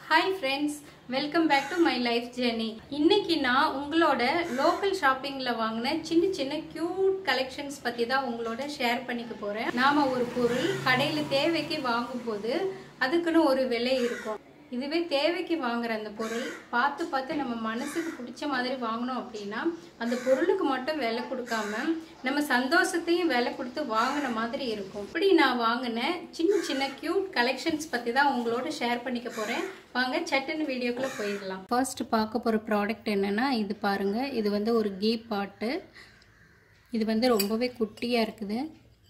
hi friends welcome back to my life journey இன்னைக்கு நான் உங்களோட லோக்கல் ஷாப்பிங்கில் வாங்கின சின்ன சின்ன க்யூட் கலெக்ஷன்ஸ் பற்றி தான் உங்களோட ஷேர் பண்ணிக்க போகிறேன் நாம் ஒரு பொருள் கடையில் தேவைக்கு வாங்கும்போது அதுக்குன்னு ஒரு விலை இருக்கும் இதுவே தேவைக்கு வாங்குற அந்த பொருள் பார்த்து பார்த்து நம்ம மனசுக்கு பிடிச்ச மாதிரி வாங்கினோம் அப்படின்னா அந்த பொருளுக்கு மட்டும் விலை கொடுக்காம நம்ம சந்தோஷத்தையும் விலை கொடுத்து வாங்கின மாதிரி இருக்கும் இப்படி நான் வாங்கின சின்ன சின்ன க்யூட் கலெக்ஷன்ஸ் பற்றி தான் உங்களோட ஷேர் பண்ணிக்க போகிறேன் வாங்க சட்டுன்னு வீடியோக்குள்ளே போயிடலாம் ஃபர்ஸ்ட் பார்க்க போகிற ப்ராடக்ட் என்னென்னா இது பாருங்கள் இது வந்து ஒரு கீ பாட்டு இது வந்து ரொம்பவே குட்டியாக இருக்குது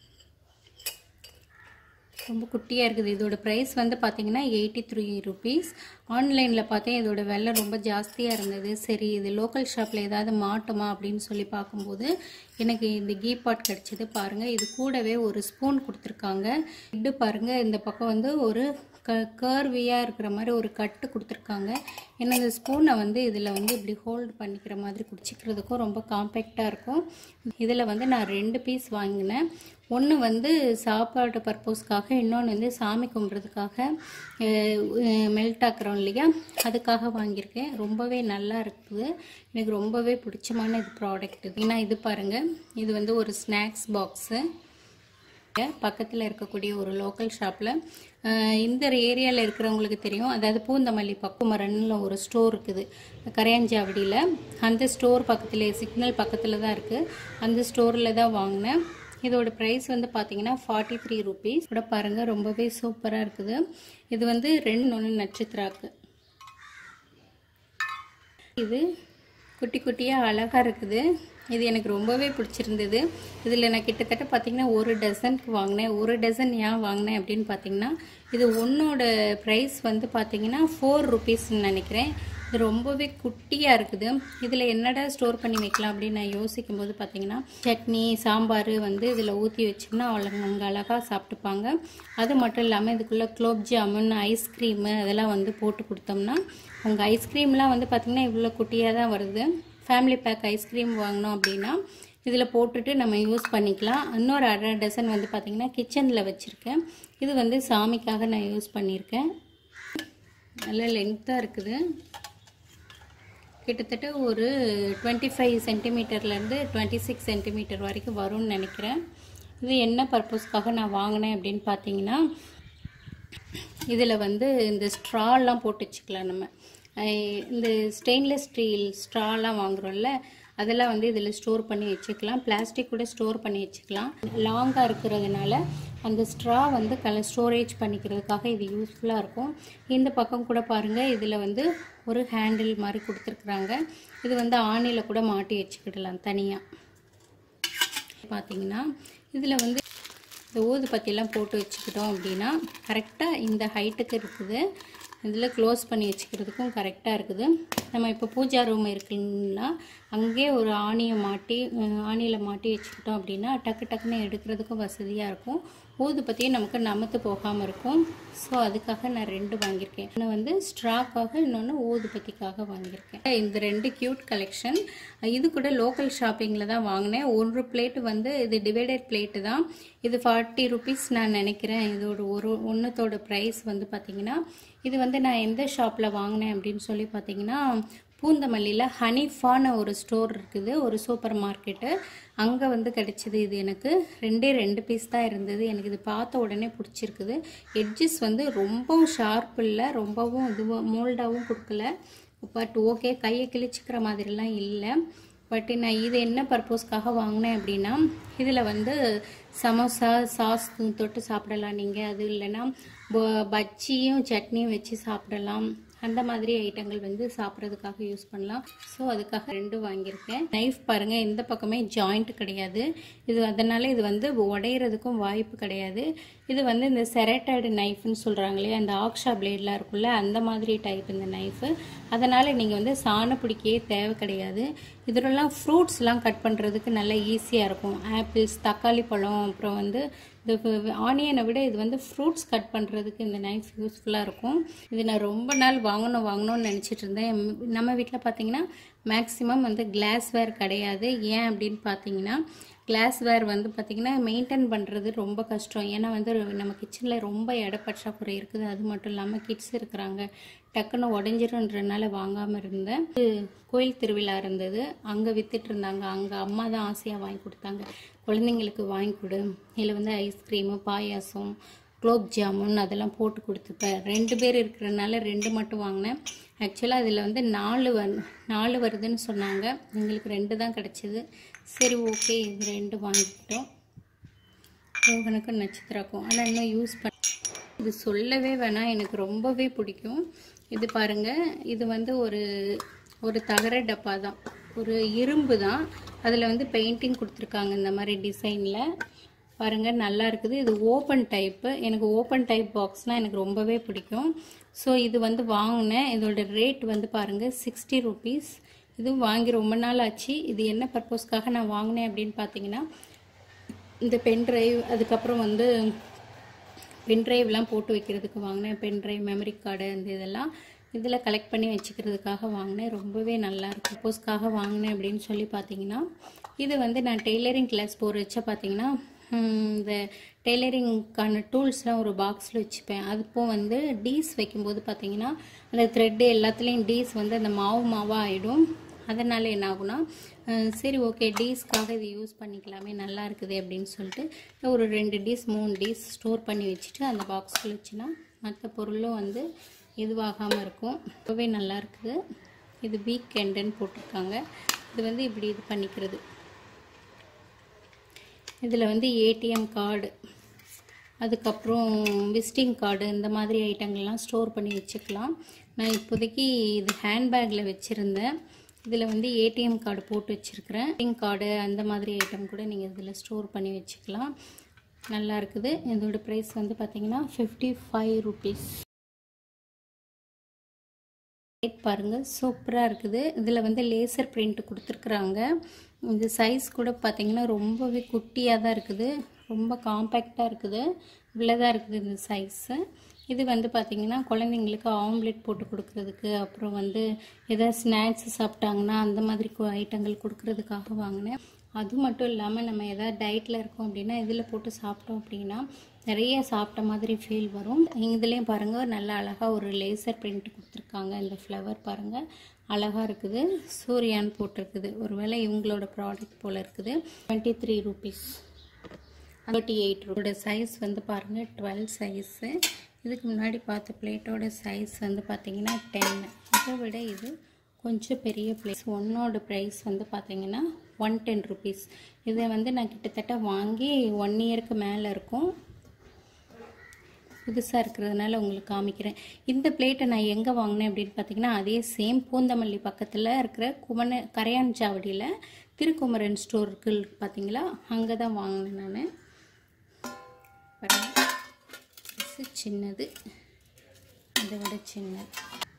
ரொம்ப குட்டியாக இருக்குது இதோட ப்ரைஸ் வந்து பார்த்தீங்கன்னா எயிட்டி த்ரீ ருபீஸ் ஆன்லைனில் பார்த்தேன் இதோட விலை ரொம்ப ஜாஸ்தியாக இருந்தது சரி இது லோக்கல் ஷாப்பில் ஏதாவது மாட்டுமா அப்படின்னு சொல்லி பார்க்கும்போது எனக்கு இந்த கீ பாட் கிடச்சிது பாருங்கள் இது கூடவே ஒரு ஸ்பூன் கொடுத்துருக்காங்க இது பாருங்கள் இந்த பக்கம் வந்து ஒரு க கர்வியாக இருக்கிற மாதிரி ஒரு கட்டு கொடுத்துருக்காங்க ஏன்னா இந்த ஸ்பூனை வந்து இதில் வந்து இப்படி ஹோல்டு பண்ணிக்கிற மாதிரி குடிச்சிக்கிறதுக்கும் ரொம்ப காம்பேக்டாக இருக்கும் இதில் வந்து நான் ரெண்டு பீஸ் வாங்கினேன் ஒன்று வந்து சாப்பாடு பர்பஸ்க்காக இன்னொன்று வந்து சாமி கும்பிட்றதுக்காக மெல்ட் ஆக்குறோம் இல்லையா அதுக்காக வாங்கியிருக்கேன் ரொம்பவே நல்லா இருக்குது எனக்கு ரொம்பவே பிடிச்சமான இது ப்ராடக்ட் இது ஏன்னா இது பாருங்கள் இது வந்து ஒரு ஸ்நாக்ஸ் பாக்ஸு பக்கத்தில் இருக்கக்கூடிய ஒரு லோக்கல் ஷாப்பில் இந்த ஏரியாவில் இருக்கிறவங்களுக்கு தெரியும் அதாவது பூந்தமல்லி பக்குமரன்ல ஒரு ஸ்டோர் இருக்குது கரையாஞ்சாவடியில் அந்த ஸ்டோர் பக்கத்தில் சிக்னல் பக்கத்தில் தான் இருக்குது அந்த ஸ்டோரில் தான் வாங்கினேன் இதோட ப்ரைஸ் வந்து பார்த்தீங்கன்னா ஃபார்ட்டி த்ரீ ருபீஸ் கூட பாருங்கள் ரொம்பவே சூப்பராக இருக்குது இது வந்து ரெண்டு ஒன்று நட்சத்திராக்கு இது குட்டி குட்டியாக அழகாக இருக்குது இது எனக்கு ரொம்பவே பிடிச்சிருந்தது இதில் நான் கிட்டத்தட்ட பார்த்திங்கன்னா ஒரு டசனுக்கு வாங்கினேன் ஒரு டசன் ஏன் வாங்கினேன் அப்படின்னு பார்த்தீங்கன்னா இது ஒன்றோட ப்ரைஸ் வந்து பார்த்தீங்கன்னா ஃபோர் ருபீஸ்ன்னு நினைக்கிறேன் இது ரொம்பவே குட்டியாக இருக்குது இதில் என்னடா ஸ்டோர் பண்ணி வைக்கலாம் அப்படின்னு நான் யோசிக்கும் போது பார்த்தீங்கன்னா சட்னி சாம்பார் வந்து இதில் ஊற்றி வச்சோம்னா அவங்க அழகாக சாப்பிட்டுப்பாங்க அது மட்டும் இல்லாமல் இதுக்குள்ளே குலோப் ஜாமுன் ஐஸ்கிரீமு அதெல்லாம் வந்து போட்டு கொடுத்தோம்னா அவங்க ஐஸ்கிரீம்லாம் வந்து பார்த்திங்கன்னா இவ்வளோ குட்டியாக தான் வருது ஃபேமிலி பேக் ஐஸ்கிரீம் வாங்கினோம் அப்படின்னா இதில் போட்டுட்டு நம்ம யூஸ் பண்ணிக்கலாம் இன்னொரு அரை டசன் வந்து பார்த்திங்கன்னா கிச்சனில் வச்சுருக்கேன் இது வந்து சாமிக்காக நான் யூஸ் பண்ணியிருக்கேன் நல்ல லென்த்தாக இருக்குது கிட்டத்தட்ட ஒரு டுவெண்ட்டி ஃபைவ் சென்டிமீட்டர்லேருந்து டுவெண்ட்டி சிக்ஸ் சென்டிமீட்டர் வரைக்கும் வரும்னு நினைக்கிறேன் இது என்ன பர்பஸ்க்காக நான் வாங்கினேன் அப்படின்னு பார்த்தீங்கன்னா இதில் வந்து இந்த ஸ்ட்ராலாம் போட்டு வச்சுக்கலாம் நம்ம இந்த ஸ்டெயின்லெஸ் ஸ்டீல் ஸ்ட்ராலாம் வாங்குகிறோம்ல அதெல்லாம் வந்து இதில் ஸ்டோர் பண்ணி வச்சுக்கலாம் பிளாஸ்டிக் கூட ஸ்டோர் பண்ணி வச்சுக்கலாம் லாங்காக இருக்கிறதுனால அந்த ஸ்ட்ரா வந்து கல ஸ்டோரேஜ் பண்ணிக்கிறதுக்காக இது யூஸ்ஃபுல்லாக இருக்கும் இந்த பக்கம் கூட பாருங்கள் இதில் வந்து ஒரு ஹேண்டில் மாதிரி கொடுத்துருக்குறாங்க இது வந்து ஆணியில் கூட மாட்டி வச்சுக்கிடலாம் தனியாக பார்த்தீங்கன்னா இதில் வந்து இந்த ஊது பற்றியெல்லாம் போட்டு வச்சுக்கிட்டோம் அப்படின்னா கரெக்டாக இந்த ஹைட்டுக்கு இருக்குது இதில் க்ளோஸ் பண்ணி வச்சுக்கிறதுக்கும் கரெக்டாக இருக்குது நம்ம இப்போ பூஜா ரூம் இருக்குன்னா அங்கேயே ஒரு ஆணியை மாட்டி ஆணியில் மாட்டி வச்சுக்கிட்டோம் அப்படின்னா டக்கு டக்குன்னு எடுக்கிறதுக்கும் வசதியாக இருக்கும் ஊதுபத்தியும் நமக்கு நமத்து போகாமல் இருக்கும் ஸோ அதுக்காக நான் ரெண்டு வாங்கியிருக்கேன் இன்னும் வந்து ஸ்ட்ராக்காக இன்னொன்று ஊதுபத்திக்காக வாங்கியிருக்கேன் இந்த ரெண்டு க்யூட் கலெக்ஷன் இது கூட லோக்கல் ஷாப்பிங்கில் தான் வாங்கினேன் ஒரு பிளேட்டு வந்து இது டிவைடட் பிளேட்டு தான் இது ஃபார்ட்டி ருபீஸ் நான் நினைக்கிறேன் இதோட ஒரு ஒன்றுத்தோட ப்ரைஸ் வந்து பார்த்திங்கன்னா இது வந்து நான் எந்த ஷாப்பில் வாங்கினேன் அப்படின்னு சொல்லி பார்த்தீங்கன்னா பூந்தமல்லியில் ஹனிஃபான ஒரு ஸ்டோர் இருக்குது ஒரு சூப்பர் மார்க்கெட்டு அங்கே வந்து கிடச்சிது இது எனக்கு ரெண்டே ரெண்டு பீஸ் தான் இருந்தது எனக்கு இது பார்த்த உடனே பிடிச்சிருக்குது எட்ஜஸ் வந்து ரொம்பவும் ஷார்ப் இல்லை ரொம்பவும் இதுவும் மோல்டாகவும் கொடுக்கல பட் ஓகே கையை கிழிச்சிக்கிற மாதிரிலாம் இல்லை பட் நான் இது என்ன பர்பஸ்க்காக வாங்கினேன் அப்படின்னா இதில் வந்து சமோசா சாஸ் தொட்டு சாப்பிடலாம் நீங்கள் அது இல்லைன்னா பஜ்ஜியும் சட்னியும் வச்சு சாப்பிடலாம் அந்த மாதிரி ஐட்டங்கள் வந்து சாப்பிட்றதுக்காக யூஸ் பண்ணலாம் ஸோ அதுக்காக ரெண்டு வாங்கியிருக்கேன் நைஃப் பாருங்கள் எந்த பக்கமே ஜாயிண்ட் கிடையாது இது அதனால் இது வந்து உடையிறதுக்கும் வாய்ப்பு கிடையாது இது வந்து இந்த செரட்டட் நைஃப்னு சொல்கிறாங்க இல்லையா அந்த ஆக்ஷா பிளேட்லாம் இருக்குல்ல அந்த மாதிரி டைப் இந்த நைஃபு அதனால் நீங்கள் வந்து சாண பிடிக்கவே தேவை கிடையாது இதிலெல்லாம் ஃப்ரூட்ஸ்லாம் கட் பண்ணுறதுக்கு நல்லா ஈஸியாக இருக்கும் ஆப்பிள்ஸ் தக்காளி பழம் அப்புறம் வந்து இந்த ஆனியனை விட இது வந்து ஃப்ரூட்ஸ் கட் பண்ணுறதுக்கு இந்த நைஃப் யூஸ்ஃபுல்லாக இருக்கும் இது நான் ரொம்ப நாள் வாங்கணும் வாங்கணும்னு நினச்சிட்டு இருந்தேன் நம்ம வீட்டில் பார்த்தீங்கன்னா மேக்ஸிமம் வந்து கிளாஸ்வேர் கிடையாது ஏன் அப்படின்னு பார்த்தீங்கன்னா கிளாஸ் வேர் வந்து பார்த்திங்கன்னா மெயின்டைன் பண்ணுறது ரொம்ப கஷ்டம் ஏன்னா வந்து நம்ம கிச்சனில் ரொம்ப இட பற்றாக்குறை இருக்குது அது மட்டும் இல்லாமல் கிட்ஸ் இருக்கிறாங்க டக்குன்னு உடஞ்சிருன்றனால வாங்காமல் இருந்தேன் இது கோயில் திருவிழா இருந்தது அங்கே வித்துட்டு இருந்தாங்க அங்கே அம்மா தான் ஆசையாக வாங்கி கொடுத்தாங்க குழந்தைங்களுக்கு வாங்கி கொடு இதில் வந்து ஐஸ்கிரீமு பாயாசம் குலோப் ஜாமுன் அதெல்லாம் போட்டு கொடுத்துப்பேன் ரெண்டு பேர் இருக்கிறனால ரெண்டு மட்டும் வாங்கினேன் ஆக்சுவலாக அதில் வந்து நாலு வந் நாலு வருதுன்னு சொன்னாங்க எங்களுக்கு ரெண்டு தான் கிடச்சிது சரி ஓகே இது ரெண்டு வாங்கிக்கிட்டோம் ரோகனுக்கும் நட்சத்திராக்கும் ஆனால் இன்னும் யூஸ் பண்ண இது சொல்லவே வேணாம் எனக்கு ரொம்பவே பிடிக்கும் இது பாருங்கள் இது வந்து ஒரு ஒரு தகர டப்பா தான் ஒரு இரும்பு தான் அதில் வந்து பெயிண்டிங் கொடுத்துருக்காங்க இந்த மாதிரி டிசைனில் பாருங்கள் நல்லா இருக்குது இது ஓப்பன் டைப்பு எனக்கு ஓப்பன் டைப் பாக்ஸ்னால் எனக்கு ரொம்பவே பிடிக்கும் ஸோ இது வந்து வாங்கினேன் இதோட ரேட் வந்து பாருங்கள் சிக்ஸ்டி ருபீஸ் இதுவும் வாங்கி ரொம்ப நாள் ஆச்சு இது என்ன பர்பஸ்க்காக நான் வாங்கினேன் அப்படின்னு பார்த்தீங்கன்னா இந்த பென் ட்ரைவ் அதுக்கப்புறம் வந்து பென் ட்ரைவ்லாம் போட்டு வைக்கிறதுக்கு வாங்கினேன் பென் ட்ரைவ் மெமரி கார்டு அந்த இதெல்லாம் இதில் கலெக்ட் பண்ணி வச்சுக்கிறதுக்காக வாங்கினேன் ரொம்பவே நல்லா இருக்கு சப்போஸ்க்காக வாங்கினேன் அப்படின்னு சொல்லி பார்த்தீங்கன்னா இது வந்து நான் டெய்லரிங் கிளாஸ் போகிற வச்சா பார்த்தீங்கன்னா இந்த டெய்லரிங்க்கான டூல்ஸ்லாம் ஒரு பாக்ஸில் வச்சுப்பேன் அதுப்போ வந்து டீஸ் வைக்கும்போது பார்த்தீங்கன்னா அந்த த்ரெட்டு எல்லாத்துலேயும் டீஸ் வந்து அந்த மாவு மாவாக ஆகிடும் அதனால் என்ன ஆகும்னா சரி ஓகே டீஸ்க்காக இது யூஸ் பண்ணிக்கலாமே நல்லா இருக்குது அப்படின்னு சொல்லிட்டு ஒரு ரெண்டு டீஸ் மூணு டீஸ் ஸ்டோர் பண்ணி வச்சுட்டு அந்த பாக்ஸில் வச்சுன்னா மற்ற பொருளும் வந்து இதுவாகாமல் இருக்கும் ரொம்பவே நல்லா இருக்குது இது வீக் எண்டுன்னு போட்டிருக்காங்க இது வந்து இப்படி இது பண்ணிக்கிறது இதில் வந்து ஏடிஎம் கார்டு அதுக்கப்புறம் விசிட்டிங் கார்டு இந்த மாதிரி ஐட்டங்கள்லாம் ஸ்டோர் பண்ணி வச்சுக்கலாம் நான் இப்போதைக்கு இது ஹேண்ட்பேக்கில் வச்சுருந்தேன் இதில் வந்து ஏடிஎம் கார்டு போட்டு வச்சுருக்கிறேன் ஏடிஎம் கார்டு அந்த மாதிரி ஐட்டம் கூட நீங்கள் இதில் ஸ்டோர் பண்ணி வச்சுக்கலாம் நல்லா இருக்குது இதோட ப்ரைஸ் வந்து பார்த்தீங்கன்னா ஃபிஃப்டி ஃபைவ் ருபீஸ் ரேட் பாருங்கள் சூப்பராக இருக்குது இதில் வந்து லேசர் பிரிண்ட் கொடுத்துருக்குறாங்க இந்த சைஸ் கூட பார்த்தீங்கன்னா ரொம்பவே குட்டியாக தான் இருக்குது ரொம்ப காம்பேக்டாக இருக்குது இவ்வளோ தான் இருக்குது இந்த சைஸு இது வந்து பார்த்திங்கன்னா குழந்தைங்களுக்கு ஆம்லெட் போட்டு கொடுக்குறதுக்கு அப்புறம் வந்து எதாவது ஸ்நாக்ஸ் சாப்பிட்டாங்கன்னா அந்த மாதிரி ஐட்டங்கள் கொடுக்குறதுக்காக வாங்கினேன் அது மட்டும் இல்லாமல் நம்ம எதாவது டயட்டில் இருக்கோம் அப்படின்னா இதில் போட்டு சாப்பிட்டோம் அப்படின்னா நிறைய சாப்பிட்ட மாதிரி ஃபீல் வரும் இதுலேயும் பாருங்கள் நல்ல அழகாக ஒரு லேசர் பிரிண்ட் கொடுத்துருக்காங்க இந்த ஃப்ளவர் பாருங்கள் அழகாக இருக்குது சூர்யான்னு போட்டிருக்குது ஒருவேளை இவங்களோட ப்ராடக்ட் போல் இருக்குது twenty three rupees thirty eight ரூபோட சைஸ் வந்து பாருங்கள் டுவெல் சைஸு இதுக்கு முன்னாடி பார்த்த பிளேட்டோட சைஸ் வந்து பார்த்திங்கன்னா டென் இதை விட இது கொஞ்சம் பெரிய ப்ளேஸ் ஒன்னோட ப்ரைஸ் வந்து பார்த்திங்கன்னா ஒன் டென் ருபீஸ் இதை வந்து நான் கிட்டத்தட்ட வாங்கி ஒன் இயருக்கு மேலே இருக்கும் புதுசாக இருக்கிறதுனால உங்களுக்கு காமிக்கிறேன் இந்த பிளேட்டை நான் எங்கே வாங்கினேன் அப்படின்னு பார்த்தீங்கன்னா அதே சேம் பூந்தமல்லி பக்கத்தில் இருக்கிற குமண கரையான் சாவடியில் திருக்குமரன் ஸ்டோர் இருக்கு பார்த்தீங்களா அங்கே தான் வாங்கினேன் நான் பாருங்க இது சின்னது அதை விட சின்னது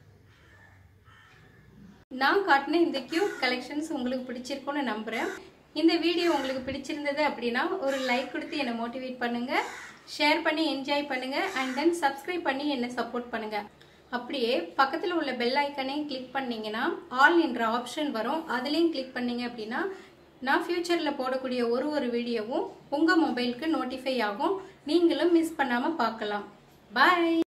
நான் காட்டின இந்த கியூட் கலெக்ஷன்ஸ் உங்களுக்கு பிடிச்சிருக்கும்னு நம்புகிறேன் இந்த வீடியோ உங்களுக்கு பிடிச்சிருந்தது அப்படின்னா ஒரு லைக் கொடுத்து என்னை மோட்டிவேட் பண்ணுங்கள் ஷேர் பண்ணி என்ஜாய் பண்ணுங்கள் அண்ட் தென் சப்ஸ்கிரைப் பண்ணி என்னை சப்போர்ட் பண்ணுங்கள் அப்படியே பக்கத்தில் உள்ள பெல் ஐக்கனையும் கிளிக் பண்ணிங்கன்னா ஆல் என்ற ஆப்ஷன் வரும் அதுலேயும் கிளிக் பண்ணீங்க அப்படின்னா நான் ஃப்யூச்சரில் போடக்கூடிய ஒரு ஒரு வீடியோவும் உங்கள் மொபைலுக்கு நோட்டிஃபை ஆகும் நீங்களும் மிஸ் பண்ணாமல் பார்க்கலாம் பாய்